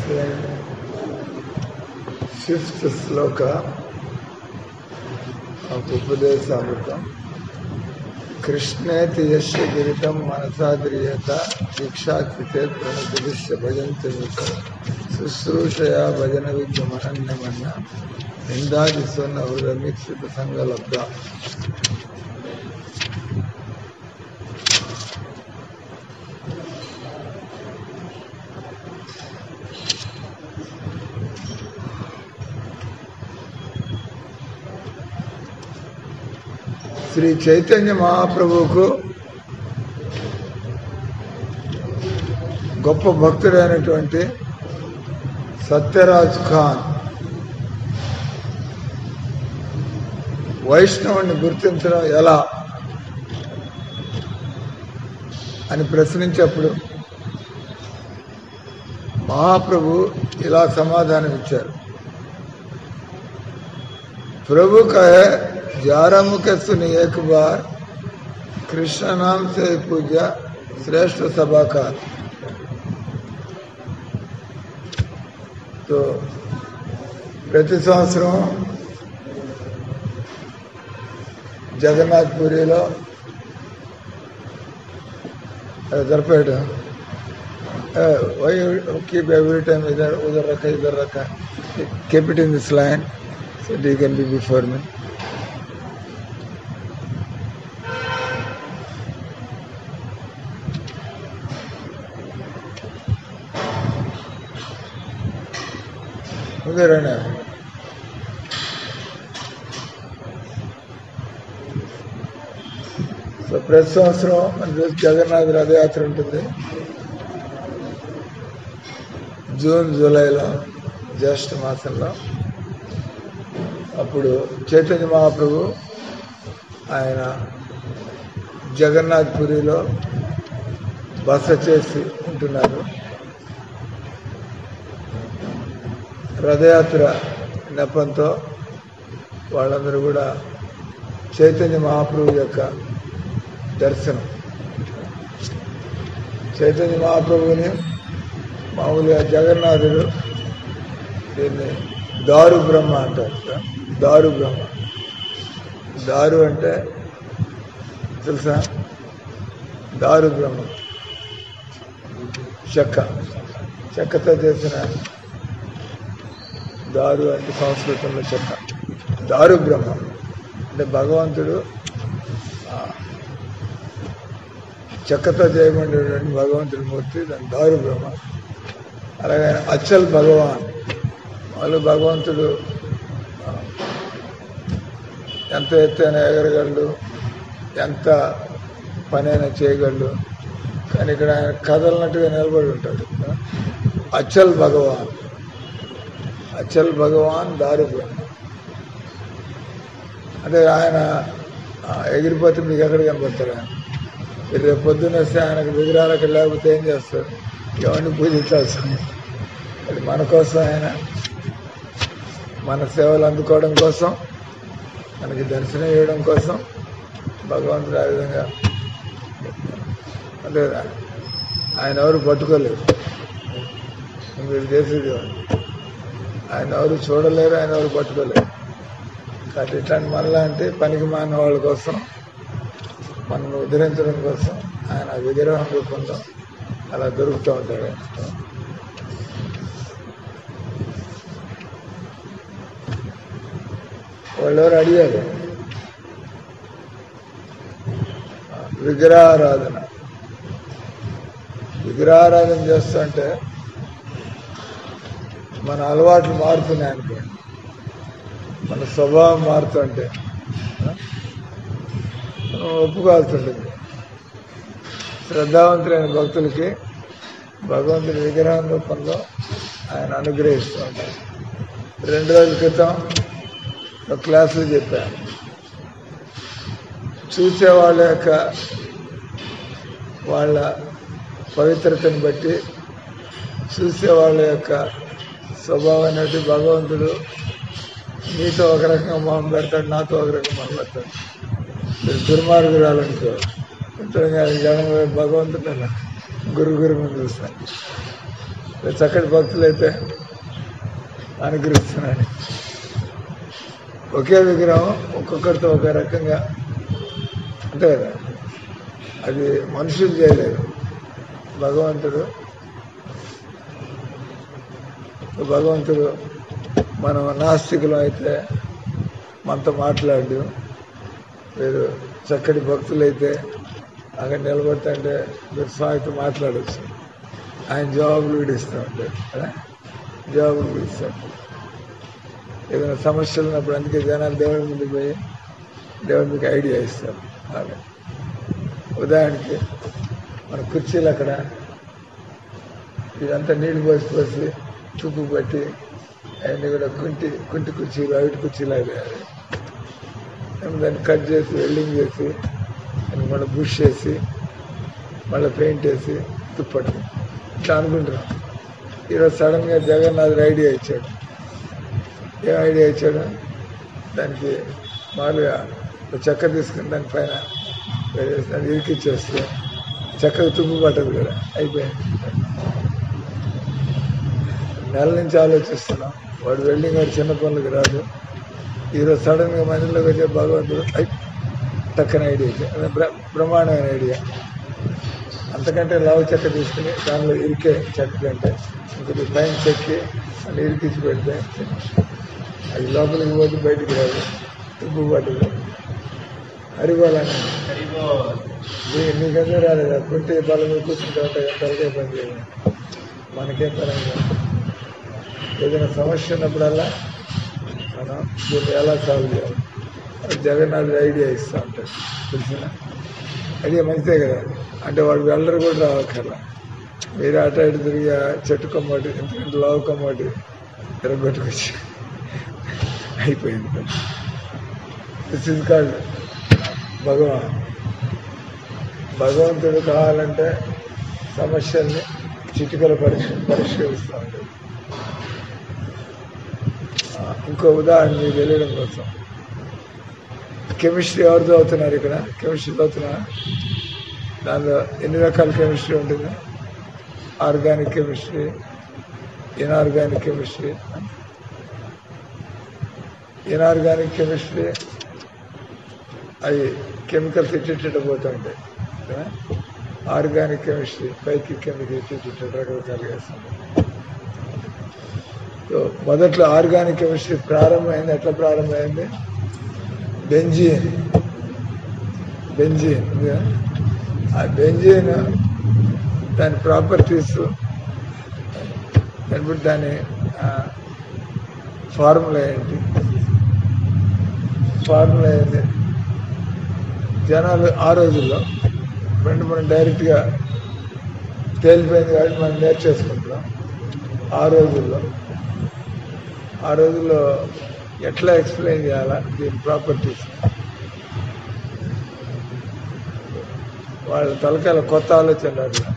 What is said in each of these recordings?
Fifth Shloka of ఉపదేశామృతం కృష్ణేతి యశ గిరితం మనసాద్రియత దీక్షాకృతే ప్రణతిభిష్య భజంతి శుశ్రూషయా భజన విద్యమనన్యమన్న నిందాది స్వర్ణ హృదమిక్షిత సంగలబ్ధ శ్రీ చైతన్య మహాప్రభువుకు గొప్ప భక్తుడైనటువంటి సత్యరాజ్ ఖాన్ వైష్ణవుని గుర్తించడం ఎలా అని ప్రశ్నించేప్పుడు మహాప్రభు ఇలా సమాధానం ఇచ్చారు प्रभु कहे ग्यारह मुख सुनी एक बार कृष्ण नाम से पूजा श्रेष्ठ सभा का तो ప్రతి సంవత్సరం జగన్నాథ్పురిలో దర్పేట వై కీప్ ఎవ్రీ టైమ్ ఇదర్ ఉదర్ రక్క ఇదర్ రక్క keep it in this line so they can be before me. ఉదరణ సో ప్రతి సంవత్సరం మన రోజు జగన్నాథ్ రథయాత్ర ఉంటుంది జూన్ జూలైలో జ్యేష్ఠ మాసంలో అప్పుడు చైతన్య మహాప్రభు ఆయన జగన్నాథ్ పురిలో బస చేసి ఉంటున్నారు రథయాత్ర నెపంతో వాళ్ళందరూ కూడా చైతన్య మహాప్రభు యొక్క దర్శనం చైతన్య మహాప్రభుని మామూలుగా జగన్నాథుడు దీన్ని దారు బ్రహ్మ అంటారు దారు బ్రహ్మ దారు అంటే తెలుసా దారు బ్రహ్మ చెక్క చెక్కతో చేసిన దారు అంటే సంస్కృతంలో చెక్క దారు బ్రహ్మ అంటే భగవంతుడు చెక్కతో చేయబడినటువంటి భగవంతుడి మూర్తి దాని దారు బ్రహ్మ అలాగే అచ్చల్ భగవాన్ వాళ్ళు భగవంతుడు ఎంత ఎత్తైన ఎగరగలడు ఎంత పనైనా చేయగలడు కానీ ఇక్కడ ఆయన కదలనట్టుగా నిలబడి ఉంటాడు అచ్చల్ భగవాన్ అచ్చల్ భగవాన్ దారి బ్రహ్మ అంటే ఆయన ఎగిరిపోతే మీకు ఎక్కడ కనబడతారు ఆయన మీరు రేపు పొద్దున్న వస్తే ఆయనకు విగ్రహాలు అక్కడ లేకపోతే ఏం చేస్తారు ఎవరిని పూజించాల్సింది అది మన కోసం ఆయన మన సేవలు అందుకోవడం కోసం మనకి దర్శనం చేయడం కోసం భగవంతుడు ఆ విధంగా అంటే ఆయన ఎవరు పట్టుకోలేరు మీరు చేసేది ఆయన ఎవరు చూడలేరు ఆయన ఎవరు పట్టుకోలేరు కాబట్టి ఇట్లాంటి మనలాంటి పనికి మాన వాళ్ళ కోసం మనల్ని ఉద్ధరించడం కోసం ఆయన విగ్రహం రూపంలో అలా దొరుకుతూ ఉంటాడు వాళ్ళెవరు అడిగారు విగ్రహారాధన విగ్రహారాధన చేస్తుంటే మన అలవాట్లు మారుతున్నాయి అనుకోండి మన స్వభావం మారుతుంటే మనం ఒప్పుకోవాల్సింటుంది శ్రద్ధావంతులైన భక్తులకి భగవంతుడి విగ్రహం రూపంలో ఆయన అనుగ్రహిస్తూ ఉంటారు రెండు రోజుల క్రితం ఒక క్లాసులు చెప్పాను చూసే వాళ్ళ యొక్క వాళ్ళ పవిత్రతను బట్టి చూసే వాళ్ళ యొక్క స్వభావం అనేది భగవంతుడు నీతో ఒక రకంగా మొహం పెడతాడు నాతో ఒక రకంగా మొహం పెడతాడు మీరు దుర్మార్గురాలనుకో జగన్ భగవంతుడు అలా గురు గురు ముందు చూస్తాను చక్కటి భక్తులైతే అనుగ్రహిస్తున్నాడు ఒకే విగ్రహం ఒక్కొక్కరితో ఒక రకంగా అంతే కదా అది మనుషులు చేయలేదు భగవంతుడు భగవంతుడు మనం నాస్తికులు అయితే మనతో మాట్లాడు మీరు చక్కటి భక్తులైతే అక్కడ నిలబడుతుంటే మీరు స్వామితో మాట్లాడచ్చు ఆయన జవాబులు విడిస్తూ ఉంటాడు కదా జవాబులు విడిస్తూ ఉంటాడు ఏదైనా సమస్యలు ఉన్నప్పుడు అందుకే జనాలు దేవుడి ముందుకు పోయి దేవుడి మీకు ఐడియా ఇస్తారు అలా ఉదాహరణకి మన కుర్చీలు అక్కడ ఇదంతా నీళ్లు పోసి పోసి తుప్పు పట్టి అవన్నీ కూడా కుంటి కుంటి కుర్చీలు అవిటి కుర్చీలు అయ్యాయి దాన్ని కట్ చేసి వెల్డింగ్ చేసి దాన్ని మళ్ళీ బుష్ చేసి మళ్ళీ పెయింట్ వేసి తుప్పటి ఇట్లా అనుకుంటున్నాం ఈరోజు సడన్గా జగన్నాథ్ ఐడియా ఇచ్చాడు ఏం ఐడియా ఇచ్చాడు దానికి మామూలుగా ఒక చెక్క తీసుకుని దానిపైన వేరేసి దాన్ని ఇరికిచ్చేస్తే చెక్కకు తుప్పు పట్టదు కదా అయిపోయింది నెల నుంచి ఆలోచిస్తున్నాం వాడు వెల్డింగ్ వాడు చిన్న పనులకు రాదు ఈరోజు సడన్గా మధ్యలోకి వచ్చే భగవంతుడు ఐ టక్కన ఐడియా ఇచ్చాడు. అదే బ్ర బ్రహ్మాండమైన ఐడియా అంతకంటే లావు చెక్క తీసుకుని దానిలో ఇరికే చెక్క కంటే ఇంకొద్ది పైన చెక్కి అది ఇరికించి పెడితే అది లోపలికి పోతే బయటికి రాదు తుప్పు పట్టదు హరిబాలని నీ నీకంటే రాలేదు కుంటే బల మీద కూర్చుంటే ఉంటాయి తలకే పని చేయాలి మనకేం పరంగా ఏదైనా సమస్య ఉన్నప్పుడల్లా మనం దీన్ని ఎలా సాల్వ్ చేయాలి అది జగన్నాథ్ ఐడియా ఇస్తూ ఉంటాడు తెలిసిన ఐడియా మంచిదే కదా అంటే వాడు వెళ్ళరు కూడా రావక్కర్లా మీరు అటు ఇటు తిరిగి ఆ చెట్టు కొమ్మటి ఎందుకంటే లావు కొమ్మటి తిరగొట్టుకొచ్చి అయిపోయింది దిస్ ఇస్ కాల్డ్ భగవాన్ భగవంతుడు కావాలంటే సమస్యల్ని చిటికల పరిష్ పరిష్కరిస్తూ ఉంటాడు ఆ, ఇంకో ఉదాహరణ మీకు తెలియడం కోసం కెమిస్ట్రీ ఎవరు చదువుతున్నారు ఇక్కడ కెమిస్ట్రీ చదువుతున్నా దానిలో ఎన్ని రకాల కెమిస్ట్రీ ఉంటుంది organic chemistry inorganic chemistry inorganic chemistry అవి కెమికల్స్ ఇట్టిట్టు పోతూ ఉంటాయి కదా? ఆర్గానిక్ కెమిస్ట్రీ పైకి కిందకి ఇట్టిట్టు రకరకాలుగా వేస్తుంది సో మొదట్లో ఆర్గానిక్ కెమిస్ట్రీ ప్రారంభమైంది ఎట్లా ప్రారంభమైంది బెంజీన్ బెంజీన్ ఉంది కదా? ఆ బెంజీన్ దాని ప్రాపర్టీస్ దాని బట్టి దాని ఫార్ములా ఏంటి ఫార్ములా ఏంటి జనాలు ఆ రోజుల్లో రెండు మనం డైరెక్ట్గా తేలిపోయింది కాబట్టి మనం నేర్చేసుకుంటున్నాం ఆ రోజుల్లో ఆ రోజుల్లో ఎట్లా ఎక్స్ప్లెయిన్ చేయాలా దీని ప్రాపర్టీస్ వాళ్ళ తలకాయల కొత్త ఆలోచన అట్లా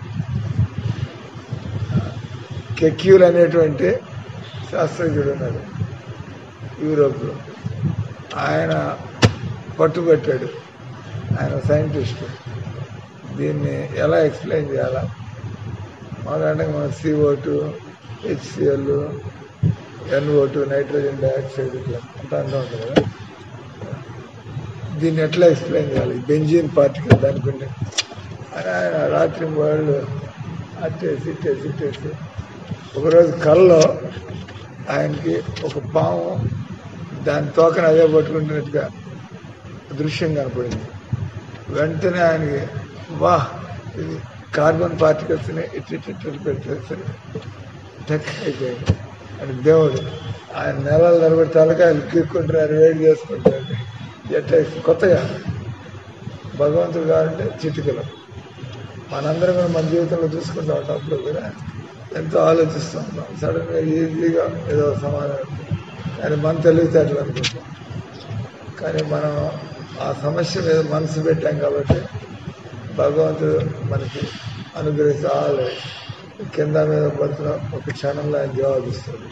కెక్యూల్ అనేటువంటి శాస్త్రజ్ఞుడు ఉన్నాడు యూరోప్లో ఆయన పట్టుబట్టాడు ఆయన సైంటిస్ట్ దీన్ని ఎలా ఎక్స్ప్లెయిన్ చేయాలా మాకంటే మనం CO two HCl NO two nitrogen dioxide ఇట్లా అంతా అంటూ ఉంటుంది కదా దీన్ని ఎట్లా ఎక్స్ప్లెయిన్ చేయాలి బెంజిన్ పార్టికల్ దానికి ఉండే అని ఆయన రాత్రి వాళ్ళు అట్టేసి ఇట్టేసి ఇట్టేసి ఒకరోజు కల్లో ఆయనకి ఒక పాము దాని తోకను అదే పట్టుకుంటున్నట్టుగా దృశ్యం కనపడింది వెంటనే ఆయనకి వా ఇది కార్బన్ పార్టికల్స్ని ఇట్టి ఇట్టి ఇట్టి పెట్టేసరి టక్ అయిపోయింది అని దేవుడు ఆయన నెలల తరబడి తలకాయలు కీక్కుంటున్నారు వేడి చేసుకుంటారు ఎట్లా కొత్తగా భగవంతుడు కావాలంటే చిటికలు మనందరం కూడా మన జీవితంలో చూసుకుంటూ ఉంటాం అప్పుడు కూడా ఎంతో ఆలోచిస్తూ ఉంటాం సడన్గా ఈజీగా ఏదో సమాధానం కానీ మన తెలివితేటలు అనుకుంటాం కానీ మనం ఆ సమస్య మీద మనసు పెట్టాం కాబట్టి భగవంతుడు మనకి అనుగ్రహిస్తే ఆలు కింద మీద పడుతున్న ఒక క్షణంలో ఆయన జవాబిస్తాడు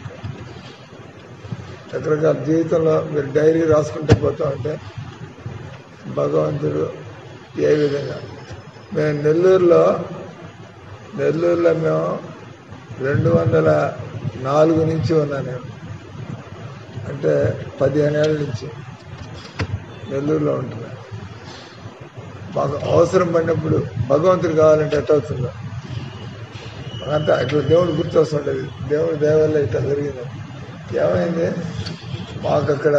రకరకాల జీవితంలో మీరు డైరీ రాసుకుంటూ పోతూ ఉంటే భగవంతుడు ఏ విధంగా మేము నెల్లూరులో నెల్లూరులో మేము రెండు వందల నాలుగు నుంచి ఉన్నా నేను అంటే పదిహేను ఏళ్ళ నుంచి నెల్లూరులో ఉంటున్నా మాకు అవసరం పడినప్పుడు భగవంతుడు కావాలంటే ఎట్ట అవుతుందో అంతా ఇట్లా దేవుడు గుర్తొస్తుంటది దేవుడి దేవల్ల ఇట్లా జరిగింది ఏమైంది మాకు అక్కడ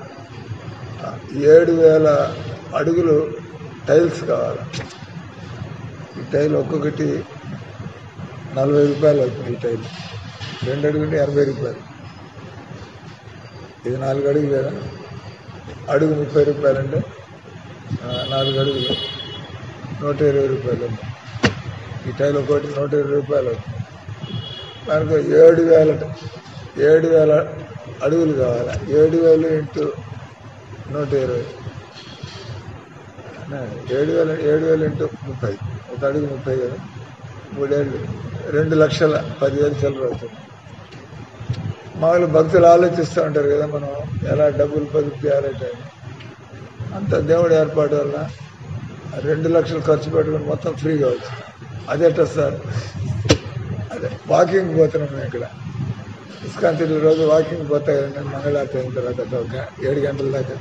ఏడు వేల అడుగులు టైల్స్ కావాలి ఈ టైల్ ఒక్కొక్కటి నలభై రూపాయలు అవుతుంది ఈ టైల్ రెండు అడుగుంటే ఎనభై రూపాయలు ఇది నాలుగు అడుగులు లేదా అడుగు ముప్పై రూపాయలు అంటే ఆ, నాలుగు అడుగులు నూట ఇరవై రూపాయలు అవుతుంది. ఈ టైల్ ఒకటి నూట ఇరవై రూపాయలు అవుతుంది మనకు ఏడు వేల ఏడు వేల అడుగులు కావాలి ఏడు వేలు ఇంటూ నూట ఇరవై అన్నా, ఏడు వేల ఏడు వేలు ఇంటూ ముప్పై ఒక అడుగు ముప్పై కదా మూడేళ్ళు రెండు లక్షల పదివేలు చిల్లర అవుతుంది మామూలు భక్తులు ఆలోచిస్తూ ఉంటారు కదా మనం ఎలా డబ్బులు పొదుపు చేయాలంటే అంత దేవుడి ఏర్పాటు వల్ల రెండు లక్షలు ఖర్చు పెట్టుకుని మొత్తం ఫ్రీగా వచ్చు అదేట సార్ అదే వాకింగ్ పోతున్నాం మేము ఇక్కడ ఇస్కాంతిలో రోజు వాకింగ్ పోతా కదండి మంగళారతి అయిన తర్వాత ఒక ఏడు గంటల దాకా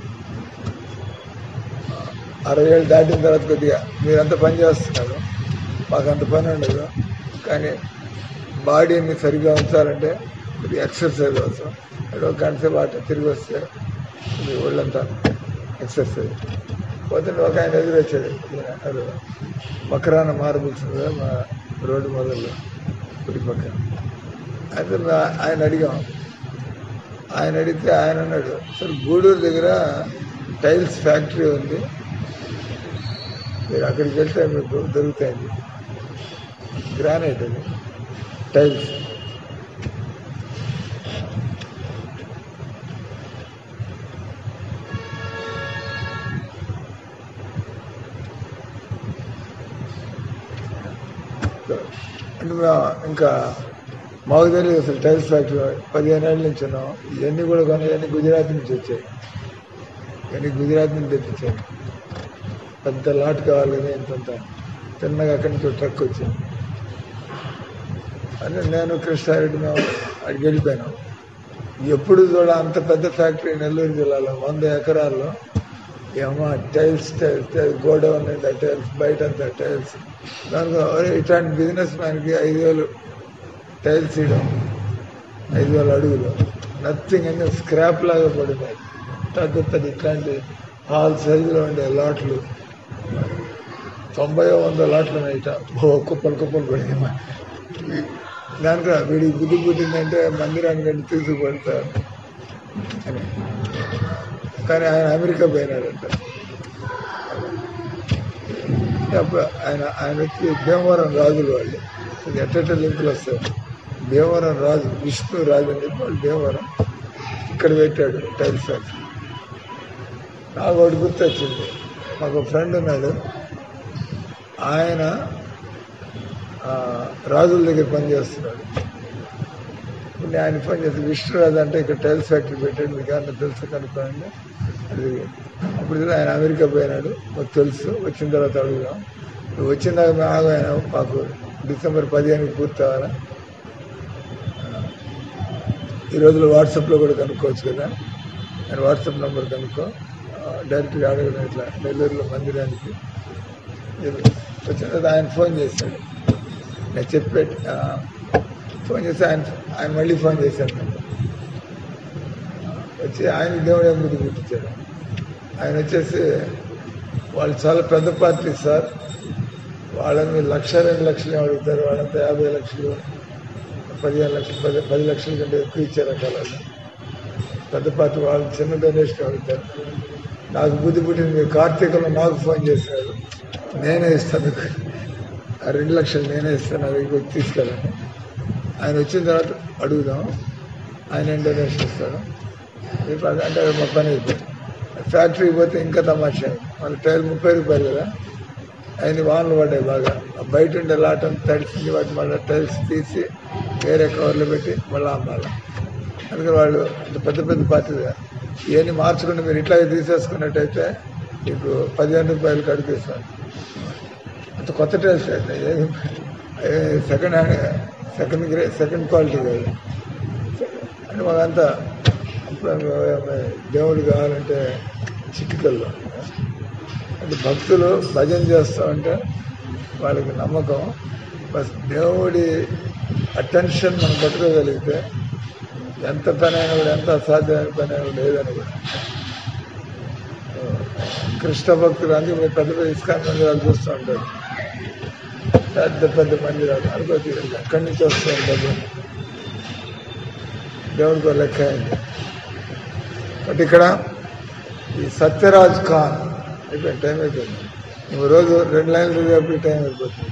అరవై ఏళ్ళు దాటిన తర్వాత కొద్దిగా మీరంతా పని చేస్తున్నారు మాకు అంత పని ఉండదు కానీ బాడీని సరిగ్గా ఉంచాలంటే ఇది ఎక్సర్సైజ్ అవసరం ఇక్కడ ఒక గంట సేపు అటు తిరిగి వస్తే ఇది ఒళ్ళంతా ఎక్సర్సైజ్ పోతే ఒక ఆయన ఎదురు వచ్చాడు ఈయన అదే మకరాన మార్బుల్స్ ఉంది కదా మా రోడ్డు మొదల్లో కుడి పక్కన అయితే మా- ఆయన అడిగాం ఆయన అడిగితే ఆయన అన్నాడు సార్ గూడూరు దగ్గర టైల్స్ ఫ్యాక్టరీ ఉంది మీరు అక్కడికి వెళ్తే మీకు దొరుకుతాయండి గ్రానైట్ అది టైల్స్ అంటే మేము ఇంకా మాకు తెలియదు అసలు టైల్స్ ఫ్యాక్టరీ పదిహేను ఏళ్ళ నుంచి ఉన్నాం ఇవన్నీ కూడా కొన్ని ఇవన్నీ గుజరాత్ నుంచి వచ్చాయి ఇవన్నీ గుజరాత్ నుంచి తెప్పించాయి పెద్ద లాట్ కావాలి కదా ఇంతంత చిన్నగా అక్కడి నుంచి ఒక ట్రక్ వచ్చింది అంటే నేను కృష్ణారెడ్డి మేము అడిగి వెళ్ళిపోయినాం ఎప్పుడు చూడ అంత పెద్ద ఫ్యాక్టరీ నెల్లూరు జిల్లాలో వంద ఎకరాల్లో ఏమో టైల్స్ టైల్స్ టైల్స్ గోడౌన్ నిండా టైల్స్ బయట అంతా టైల్స్ దానికి ఒరే ఇట్లాంటి బిజినెస్ మ్యాన్కి ఐదు వేలు టైల్స్ ఇవ్వడం ఐదు వేల అడుగులు నథింగ్ అంటే స్క్రాప్ లాగా పడినాయి పెద్ద పెద్ద ఇట్లాంటి హాల్ సైజులో ఉండే లాట్లు తొంభై వంద లాట్లు ఉన్నాయి ఇట ఓ కుప్పలు కుప్పలు పడినాయి దానికి వీడికి బుద్ధి పుట్టిందంటే మందిరానికి వెళ్ళి తీసుకుపడతారు అని కానీ ఆయన అమెరికా పోయినాడంట అప్పుడు ఆయన ఆయన వచ్చి భీమవరం రాజులు వాళ్ళు ఇది ఎట్టెట్ట లింకులు వస్తాయి భీమవరం రాజు విష్ణు రాజు అని చెప్పి వాళ్ళు భీమవరం ఇక్కడ పెట్టాడు టైల్స్ ఫ్యాక్టరీ నాకు ఒకటి గుర్తొచ్చింది మాకు ఫ్రెండ్ ఉన్నాడు ఆయన ఆ, రాజుల దగ్గర పనిచేస్తున్నాడు ఇప్పుడు ఆయన ఫోన్ చేసి విష్ణురాజు అంటే ఇక్కడ టైల్స్ ఫ్యాక్టరీ పెట్టాడు మీకు ఏమన్నా తెలుసు కనుక్కోండి అది అప్పుడు ఇది ఆయన అమెరికా పోయినాడు మాకు తెలుసు వచ్చిన తర్వాత అడుగుదాం నువ్వు వచ్చిన దాకా మేము ఆగాయన మాకు డిసెంబర్ పదిహేనుకి పూర్తి అవ్వాలా ఈ రోజులో వాట్సాప్లో కూడా కనుక్కోవచ్చు కదా ఆయన వాట్సాప్ నెంబర్ కనుక్కో ఆ, డైరెక్ట్గా అడగడం ఇట్లా నెల్లూరులో మందిరానికి ఇది వచ్చిన తర్వాత ఆయన ఫోన్ చేశాడు నేను చెప్పే ఆ, ఫోన్ చేసి ఆయన ఆయన మళ్ళీ ఫోన్ చేశాడు నాకు. వచ్చి ఆయన దేవుడు ఏం బుద్ధి పుట్టించాడు ఆయన వచ్చేసి వాళ్ళు చాలా పెద్ద పార్టీ సార్ వాళ్ళని మీరు లక్ష రెండు లక్షలు ఏం అడుగుతారు వాళ్ళంతా యాభై లక్షలు పదిహేను లక్షలు పది పది లక్షల కంటే ఎక్కువ ఇచ్చారు వాళ్ళు పెద్ద పార్టీ వాళ్ళు చిన్న డొనేషన్ అడుగుతారు నాకు బుద్ధి పుట్టింది మీరు కార్తీకంలో నాకు ఫోన్ చేశారు నేనే ఇస్తాను మీకు. ఆ రెండు లక్షలు నేనే ఇస్తాను అది మీకు తీసుకెళ్ళండి ఆయన వచ్చిన తర్వాత అడుగుదాం ఆయన ఏం డొనేషన్ ఇస్తాడు ఇప్పుడు అది అంటే మా పని అయిపోయింది ఫ్యాక్టరీకి పోతే ఇంకా తమాషా మళ్ళీ టైల్ ముప్పై రూపాయలు కదా ఆయన వానలు పడ్డాయి బాగా ఆ బయట ఉండే లాట్ అంతా తడిసింది వాటి మళ్ళీ టైల్స్ తీసి వేరే కవర్లో పెట్టి మళ్ళీ అమ్మాలి అందుకని వాళ్ళు అంత పెద్ద పెద్ద పార్టీలు ఇవన్నీ మార్చకుండా మీరు ఇట్లాగే తీసేసుకున్నట్టయితే మీకు పదిహేను రూపాయలు కడిపిస్తాను అంత కొత్త టైల్స్ అయితే ఏమి second hand second grade second quality కాదు అంటే మాకంతా అప్పుడు దేవుడు కావాలంటే చిటికల్లో అంటే భక్తులు భజన చేస్తూ ఉంటే వాళ్ళకి నమ్మకం బస్ దేవుడి అటెన్షన్ మనం పట్టుకోగలిగితే ఎంత పని అయినా కూడా ఎంత అసాధ్యమైన పని అయినా కూడా లేదని కూడా కృష్ణ భక్తులు అందుకే మీరు పెద్ద పెద్ద ఇస్కాన్ మందిరాలు చూస్తూ ఉంటారు పెద్ద పెద్ద మందిరాలు అనుకోవచ్చు ఎక్కడి నుంచి వస్తారు డబ్బు దేవుడికి ఒక లెక్క అయింది బట్ ఇక్కడ ఈ సత్యరాజ్ ఖాన్ అయిపోయింది టైం అయిపోయింది నువ్వు రోజు రెండు లైన్లు చదివేప్పుడు టైం అయిపోతుంది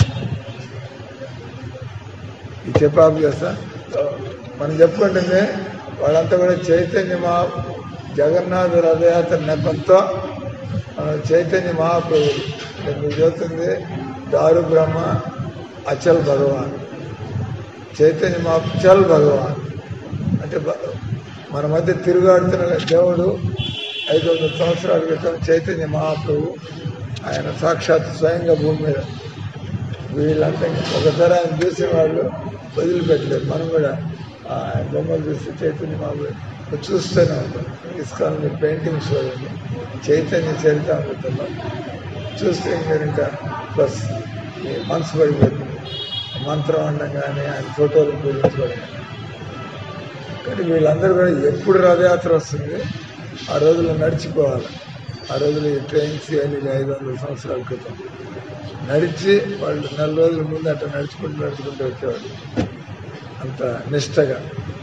ఈ చెప్పి ఆఫ్ చేస్తా మనం చెప్పుకుంటుంది వాళ్ళంతా కూడా చైతన్య మహా జగన్నాథ రథయాత్ర నెపంతో మన చైతన్య మహాప్రభులు ఇక్కడ మీకు చెబుతుంది దారు బ్రహ్మ అచల్ భగవాన్ చైతన్య మహా అచల్ భగవాన్ అంటే బ- మన మధ్య తిరుగాడుతున్న దేవుడు ఐదు వందల సంవత్సరాల క్రితం చైతన్య మహాప్రభు ఆయన సాక్షాత్ స్వయంగా భూమి మీద వీళ్ళంతా ఇంకా ఒకసారి ఆయన చూసిన వాళ్ళు వదిలిపెట్టలేదు మనం కూడా ఆ ఆయన బొమ్మలు చూస్తే చైతన్య మహాప్రభు చూస్తూనే ఉంటాం ఇస్కాన్ పెయింటింగ్స్ చూడండి చైతన్య చరితామృతంలో చూస్తే మీరు ఇంకా బస్ మీ మనసు పడిపోతుంది మంత్రం అనగానే ఆయన ఫోటోలు పూజించుకోవడం కానీ వీళ్ళందరూ కూడా ఎప్పుడు రథయాత్ర వస్తుంది ఆ రోజుల్లో నడిచిపోవాలి ఆ రోజులు ఈ ట్రైన్స్ అని ఐదు వందల సంవత్సరాల క్రితం నడిచి వాళ్ళు నెల రోజుల ముందు అట్లా నడుచుకుంటూ నడుచుకుంటూ వచ్చేవాళ్ళు అంత నిష్టగా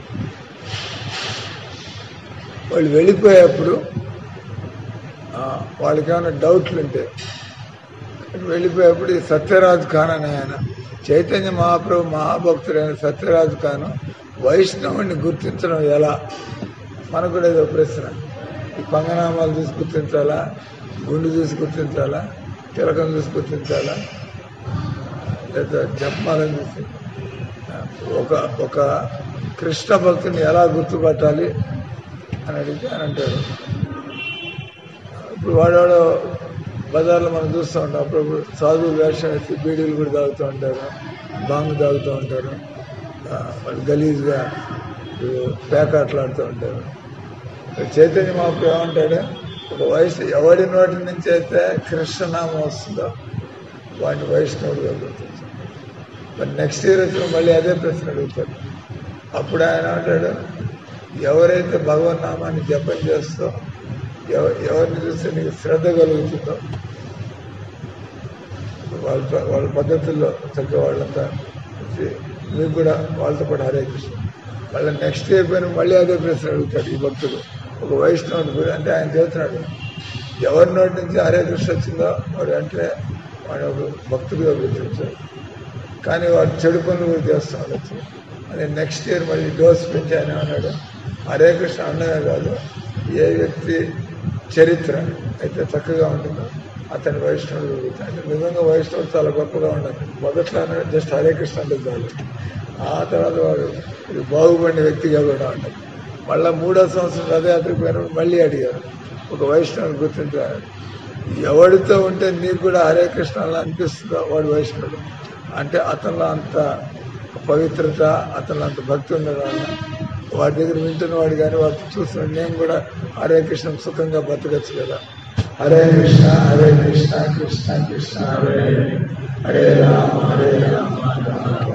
వాళ్ళు వెళ్ళిపోయేప్పుడు ఆ, వాళ్ళకి ఏమైనా డౌట్లు ఉంటే వెళ్ళిపోయేప్పుడు ఈ సత్యరాజు ఖాన్ అని ఆయన చైతన్య మహాప్రభు మహాభక్తుడైన సత్యరాజు ఖాన్ వైష్ణవుని గుర్తించడం ఎలా మనకు కూడా ఏదో ప్రశ్న ఈ పంగనామాలు చూసి గుర్తించాలా గుండు చూసి గుర్తించాలా తిలకం చూసి గుర్తించాలా లేదా జపమాలను చూసి ఆ, ఒక ఒక కృష్ణ భక్తుని ఎలా గుర్తుపట్టాలి అని అడిగితే అని అంటాడు ఇప్పుడు వాడవాడు బజార్లో మనం చూస్తూ ఉంటాం అప్పుడప్పుడు సాధువులు వేషం వేసి బీడీలు కూడా తాగుతూ ఉంటారు బాంగు తాగుతూ ఉంటారు ఆ, వాళ్ళు గలీజ్గా పేకాట్లాడుతూ ఉంటారు చైతన్య మాపు ఏమంటాడు ఒక వయసు ఎవడి నోటి నుంచి అయితే కృష్ణనామం వస్తుందో వాడిని వైష్ణవుడిగా గుర్తించారు మరి నెక్స్ట్ ఇయర్ వచ్చిన మళ్ళీ అదే ప్రశ్న అడుగుతాడు అప్పుడు ఆయన అంటాడు ఎవరైతే భగవన్ నామాన్ని జపం చేస్తో ఎవ- ఎవరిని చూస్తే నీకు శ్రద్ధ కలుగుతుందో వాళ్ళ ప- వాళ్ళ పద్ధతుల్లో చక్కగా వాళ్ళంతా వచ్చి మీకు కూడా వాళ్ళతో పాటు హరే కృష్ణ వాళ్ళ నెక్స్ట్ అయిపోయిన మళ్ళీ అదే ప్రశ్న అడుగుతాడు ఈ భక్తుడు ఒక వైష్ణవుడు గురి అంటే ఆయన చెబుతున్నాడు ఎవరి నోటి నుంచి హరే కృష్ణ వచ్చిందో వాడు అంటే వాడు ఒక భక్తుడిగా గుర్తించాడు కానీ వాడు చెడు పనులు కూడా చేస్తూ ఉండొచ్చు అది నెక్స్ట్ ఇయర్ మళ్ళీ డోస్ పెంచి ఆయన అన్నాడు హరే కృష్ణ అన్నమే కాదు ఏ వ్యక్తి చరిత్ర అయితే చక్కగా ఉంటుందో అతని వైష్ణవుడు పెరుగుతాడు. అంటే నిజంగా వైష్ణవుడు చాలా గొప్పగా ఉండాలి మొదట్లో అన్నాడు జస్ట్ హరే కృష్ణ అంటే చాలు ఆ తర్వాత వాడు ఇది బాగుపడిన వ్యక్తిగా కూడా ఉండాలి మళ్ళా మూడో సంవత్సరం రథయాత్రకు పోయినప్పుడు మళ్ళీ అడిగారు ఒక వైష్ణవుని గుర్తించారు ఎవడితో ఉంటే నీకు కూడా హరే కృష్ణ అలా అనిపిస్తుందో వాడు వైష్ణవుడు అంటే అతనిలో అంత పవిత్రత అతనిలో అంత భక్తి ఉండడం వల్ల వాడి దగ్గర వింటున్నవాడు కానీ వాడు చూస్తున్నాడు నేను కూడా హరే కృష్ణ సుఖంగా బతకచ్చు కదా హరే కృష్ణ హరే కృష్ణ కృష్ణ కృష్ణ హరే హరే హరే రామ హరే రామ రామ రామ